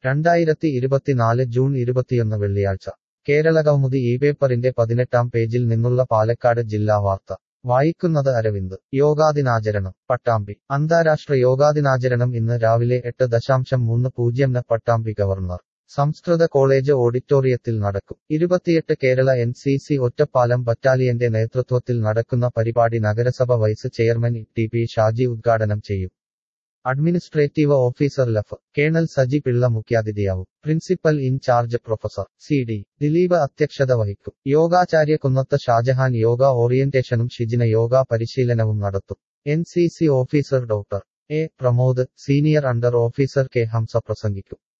രണ്ടായിരത്തി ഇരുപത്തിനാല് ജൂൺ ഇരുപത്തിയൊന്ന് വെള്ളിയാഴ്ച കേരള കൗമുദി ഈ പേപ്പറിന്റെ പതിനെട്ടാം പേജിൽ നിന്നുള്ള പാലക്കാട് ജില്ലാ വാർത്ത വായിക്കുന്നത് അരവിന്ദ് യോഗാദിനാചരണം പട്ടാമ്പി അന്താരാഷ്ട്ര യോഗാദിനാചരണം ഇന്ന് രാവിലെ എട്ട് ദശാംശം മൂന്ന് പൂജ്യംന് പട്ടാമ്പി ഗവർണർ സംസ്കൃത കോളേജ് ഓഡിറ്റോറിയത്തിൽ നടക്കും ഇരുപത്തിയെട്ട് Kerala N C C Ottapalam ബറ്റാലിയന്റെ നേതൃത്വത്തിൽ നടക്കുന്ന പരിപാടി നഗരസഭ vice chairman T P Shaji ഉദ്ഘാടനം ചെയ്യും അഡ്മിനിസ്ട്രേറ്റീവ് ഓഫീസർ ലഫ് കേണൽ സജി പിള്ള മുഖ്യാതിഥിയാവും principal in charge professor C D Dileep അധ്യക്ഷത വഹിക്കും യോഗാചാര്യ കുന്നത്ത് ഷാജഹാൻ യോഗ ഓറിയന്റേഷനും ഷിജിന യോഗ പരിശീലനവും നടത്തും N C C officer doctor A Pramod senior under officer K Hamsa പ്രസംഗിക്കും